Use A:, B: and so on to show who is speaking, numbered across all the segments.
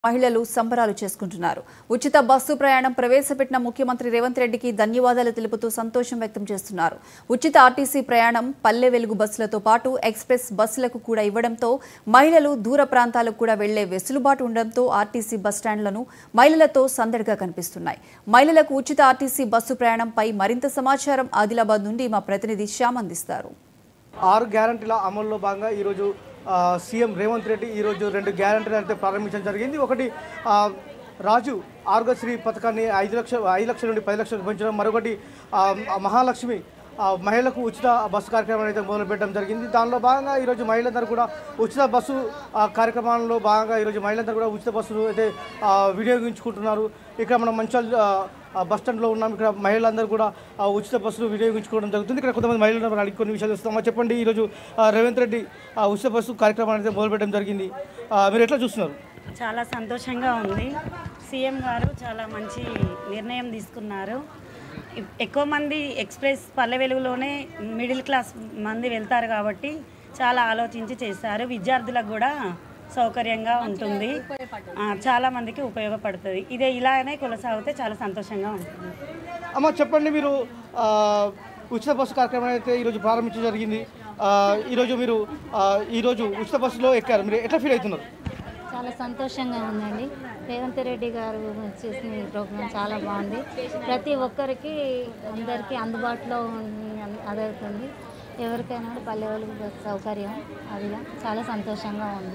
A: మహిళలు సంబరాలు చేసుకుంటున్నారు ఉచిత బస్సు ప్రయాణం ప్రవేశపెట్టిన ముఖ్యమంత్రి రేవంత్ రెడ్డికి ధన్యవాదాలు తెలుపుతూ సంతోషం వ్యక్తం చేస్తున్నారు ఉచిత ఆర్టీసీ ప్రయాణం పల్లె వెలుగు బస్సులతో పాటు ఎక్స్ప్రెస్ బస్సులకు కూడా ఇవ్వడంతో మహిళలు దూర ప్రాంతాలకు కూడా వెళ్లే వెసులుబాటు ఉండడంతో ఆర్టీసీ బస్ స్టాండ్లను మహిళలతో సందడిగా కనిపిస్తున్నాయి మహిళలకు ఉచిత ఆర్టీసీ బస్సు ప్రయాణంపై మరింత సమాచారం ఆదిలాబాద్ నుండి మా ప్రతినిధి శ్యామ్ అందిస్తారు
B: ఆరు గ్యారంటీల అమల్లో భాగంగా ఈరోజు ఆ, సీఎం రేవంత్ రెడ్డి ఈరోజు రెండు గ్యారంటీలు అయితే ప్రారంభించడం జరిగింది ఒకటి ఆ, రాజు ఆరోగ్యశ్రీ పథకాన్ని ఐదు లక్షల ఐదు లక్షల నుండి పది లక్షలకు పెంచడం మరొకటి ఆ, మహాలక్ష్మి ఆ, మహిళలకు ఉచిత బస్సు కార్యక్రమం అయితే మొదలుపెట్టడం జరిగింది దానిలో భాగంగా ఈరోజు మహిళలందరూ కూడా ఉచిత బస్సు ఆ, కార్యక్రమాల్లో భాగంగా ఈరోజు మహిళలందరూ కూడా ఉచిత బస్సును అయితే ఆ, వినియోగించుకుంటున్నారు ఇక్కడ మనం మంచాల్ ఆ, ఆ బస్ స్టాండ్లో ఉన్నాం ఇక్కడ మహిళలందరూ కూడా ఆ ఉచిత బస్సులు వినియోగించుకోవడం జరుగుతుంది ఇక్కడ కొంతమంది మహిళలు ఉన్నారు, అడిగి కొన్ని విషయాలు ఇస్తామా చెప్పండి ఈరోజు ఆ, రేవంత్ రెడ్డి ఆ ఉచిత బస్సు కార్యక్రమాన్ని అయితే మొదలుపెట్టడం జరిగింది ఆ, మీరు ఎట్లా చూస్తున్నారు
C: చాలా సంతోషంగా ఉంది సీఎం గారు చాలా మంచి నిర్ణయం తీసుకున్నారు ఎ- ఎక్కువ మంది ఎక్స్ప్రెస్ పల్లె వెలుగులోనే మిడిల్ క్లాస్ మంది వెళ్తారు కాబట్టి చాలా ఆలోచించి చేశారు విద్యార్థులకు కూడా సౌకర్యంగా ఉంటుంది ఆ, చాలా మందికి ఉపయోగపడుతుంది ఇదే ఇలానే కొనసాగితే చాలా సంతోషంగా ఉంటుంది
B: అమ్మ చెప్పండి మీరు ఆ, ఉచిత బస్సు కార్యక్రమం అయితే ఈరోజు ప్రారంభించడం జరిగింది ఆ, ఈరోజు మీరు ఆ, ఈరోజు ఉచిత బస్సులో ఎక్కారు మీరు ఎట్లా ఫీల్ అవుతున్నారు
D: చాలా సంతోషంగా ఉందండి రేవంత్ రెడ్డి గారు చేసిన ఈ ప్రోగ్రాం చాలా బాగుంది ప్రతి ఒక్కరికి అందరికీ అందుబాటులో ఉం- అదవుతుంది ఎవరికైనా కూడా పల్లె వాళ్ళకి బస్ సౌకర్యం అది చాలా సంతోషంగా ఉంది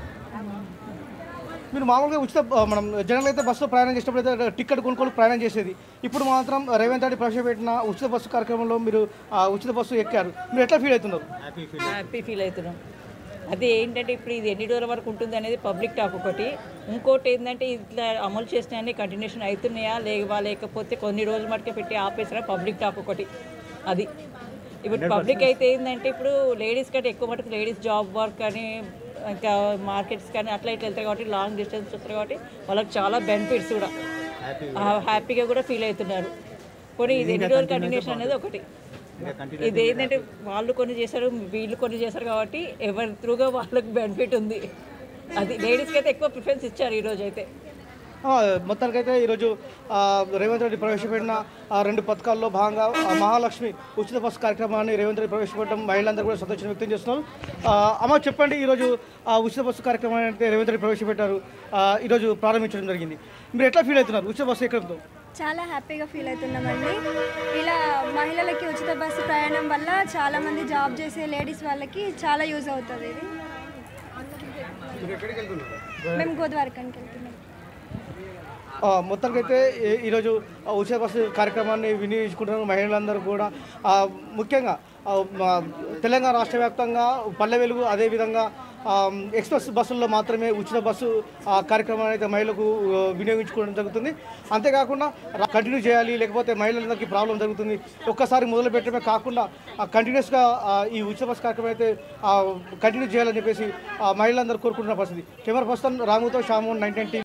B: మీరు మామూలుగా ఉచిత ఆ, మనం జనరల్ అయితే బస్సులో ప్రయాణం చేసినప్పుడు అయితే టికెట్ కొనుక్కొని ప్రయాణం చేసేది ఇప్పుడు మాత్రం రేవంత్ రెడ్డి ప్రవేశపెట్టిన ఉచిత బస్సు కార్యక్రమంలో మీరు ఆ, ఉచిత బస్సు ఎక్కారు మీరు ఎట్లా ఫీల్ అవుతున్నారు
E: హ్యాపీ ఫీల్ అవుతున్నాం అదే ఏంటంటే ఇప్పుడు ఇది ఎన్ని రోజుల వరకు ఉంటుంది అనేది పబ్లిక్ టాక్ ఒకటి ఇంకోటి ఏంటంటే ఇట్లా అమలు చేసినాయని కంటిన్యూషన్ అవుతున్నాయా లేవా లేకపోతే కొన్ని రోజుల మటుకే పెట్టి ఆపేసారా పబ్లిక్ టాక్ ఒకటి అది ఇప్పుడు పబ్లిక్ అయితే ఏంటంటే ఇప్పుడు లేడీస్ కంటే ఎక్కువ మటుకు లేడీస్ జాబ్ వర్క్ అని ఇంకా మార్కెట్స్ కానీ అట్లా ఇట్లా వెళ్తారు కాబట్టి లాంగ్ డిస్టెన్స్ వస్తారు కాబట్టి వాళ్ళకి చాలా బెనిఫిట్స్ కూడా హ్యాపీగా కూడా ఫీల్ అవుతున్నారు కొన్ని ఇది ఎన్ని రోజులు కంటిన్యూషన్ అనేది ఒకటి ఇది ఏంటంటే వాళ్ళు కొన్ని చేశారు వీళ్ళు కొన్ని చేశారు కాబట్టి ఎవరి త్రూగా వాళ్ళకి బెనిఫిట్ ఉంది అది లేడీస్కి అయితే ఎక్కువ ప్రిఫరెన్స్ ఇచ్చారు ఈరోజు అయితే
B: ఆ, మొత్తానికైతే ఈరోజు ఆ, రేవంత్ రెడ్డి ప్రవేశపెట్టిన ఆ, రెండు పథకాల్లో భాగంగా ఆ, మహాలక్ష్మి ఉచిత బస్సు కార్యక్రమాన్ని రేవంత్ రెడ్డి ప్రవేశపెట్టడం మహిళలందరూ కూడా సంతోషం వ్యక్తం చేస్తున్నారు ఆ, అమ్మ చెప్పండి ఈరోజు ఆ ఉచిత బస్సు కార్యక్రమాన్ని అయితే రేవంత్ రెడ్డి ప్రవేశపెట్టారు ఆ, ఈరోజు ప్రారంభించడం జరిగింది మీరు ఎట్లా ఫీల్ అవుతున్నారు ఉచిత బస్సు ఎక్కడంతో
F: చాలా హ్యాపీగా ఫీల్ అవుతున్నామండి ఇలా మహిళలకి ఉచిత బస్సు ప్రయాణం వల్ల చాలా మంది జాబ్ చేసే లేడీస్ వాళ్ళకి చాలా యూజ్ అవుతుంది ఇది మేము గోదావరికానికి వెళ్తున్నాం
B: ఆ, మొత్తానికైతే ఈ- ఈరోజు ఆ ఉచిత బస్సు కార్యక్రమాన్ని వినియోగించుకుంటున్నారు మహిళలందరూ కూడా ఆ, ముఖ్యంగా ఆ, మా తెలంగాణ రాష్ట్ర వ్యాప్తంగా పల్లె వెలుగు అదేవిధంగా ఆ, ఎక్స్ప్రెస్ బస్సుల్లో మాత్రమే ఉచిత బస్సు ఆ, కార్యక్రమాన్ని అయితే మహిళలకు ఆ, వినియోగించుకోవడం జరుగుతుంది అంతేకాకుండా రా- కంటిన్యూ చేయాలి లేకపోతే మహిళలందరికీ ప్రాబ్లం జరుగుతుంది ఒక్కసారి మొదలు పెట్టడమే కాకుండా ఆ, కంటిన్యూస్గా ఆ, ఈ ఉచిత బస్సు కార్యక్రమం అయితే ఆ, కంటిన్యూ చేయాలని చెప్పేసి ఆ, మహిళలందరూ కోరుకుంటున్న పరిస్థితి కెమెరా పర్సన్ రాముతో షామోన్ నైన్టీన్